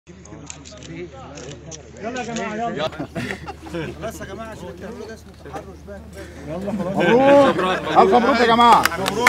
يلا يا جماعه يلا بس يا جماعه عشان التهويه ده اسمه تحرش بقى مبروك الف مبروك يا جماعه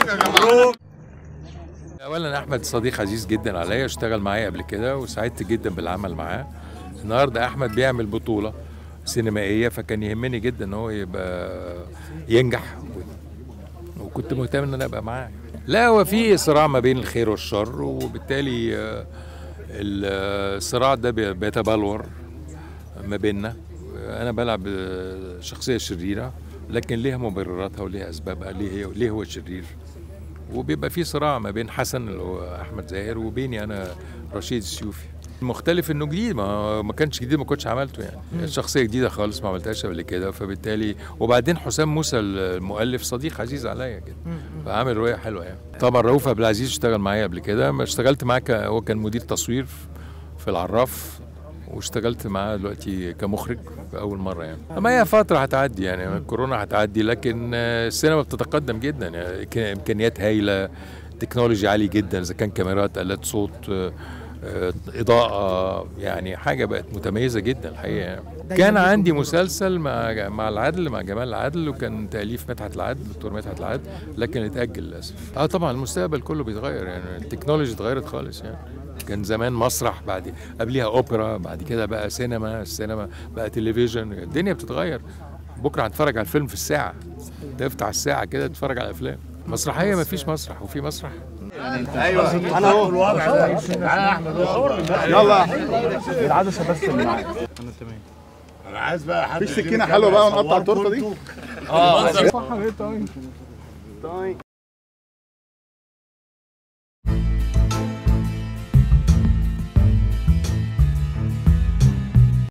اولا احمد صديق عزيز جدا عليا اشتغل معايا قبل كده وسعدت جدا بالعمل معاه النهارده احمد بيعمل بطوله سينمائيه فكان يهمني جدا ان هو يبقى ينجح وكنت مهتم ان انا ابقى معاه لا هو في صراع ما بين الخير والشر وبالتالي آه، الصراع ده بي- بيتبلور ما بيننا انا بلعب آه، شخصيه شريره لكن ليها مبرراتها وليها اسبابها ليه هي- ليه هو شرير وبيبقى في صراع ما بين حسن اللي هو احمد زاهر وبيني انا رشيد السيوفي المختلف انه جديد ما ما كانش جديد ما كنتش عملته يعني شخصيه جديده خالص ما عملتهاش قبل كده فبالتالي وبعدين حسام موسى المؤلف صديق عزيز عليا كده فعامل رؤيه حلوه يعني طبعا رؤوف عبد العزيز اشتغل معايا قبل كده ما اشتغلت معاه ك- هو كان مدير تصوير في العراف واشتغلت معاه دلوقتي كمخرج في اول مره يعني اما هي فتره هتعدي يعني الكورونا هتعدي لكن آه، السينما بتتقدم جدا يعني ك- امكانيات هايله تكنولوجي عالي جدا اذا كان كاميرات الات صوت آه، آه، اضاءه يعني حاجه بقت متميزه جدا الحقيقه يعني. كان عندي مسلسل مع مع العدل مع جمال العدل وكان تاليف مدحت العدل دكتور مدحت العدل لكن اتاجل للاسف اه طبعا المستقبل كله بيتغير يعني التكنولوجي اتغيرت خالص يعني كان زمان مسرح بعد قبليها اوبرا بعد كده بقى سينما السينما بقى تلفزيون الدنيا بتتغير بكره هتتفرج على الفيلم في الساعه تفتح الساعه كده تتفرج على الافلام مسرحيه ما فيش مسرح وفي مسرح ايوه انا اهو الوضع ده تعالى يا احمد يلا العدسه بس اللي معاك انا عايز بقى حد في سكينه حلوه بقى ونقطع التورته دي صح طيب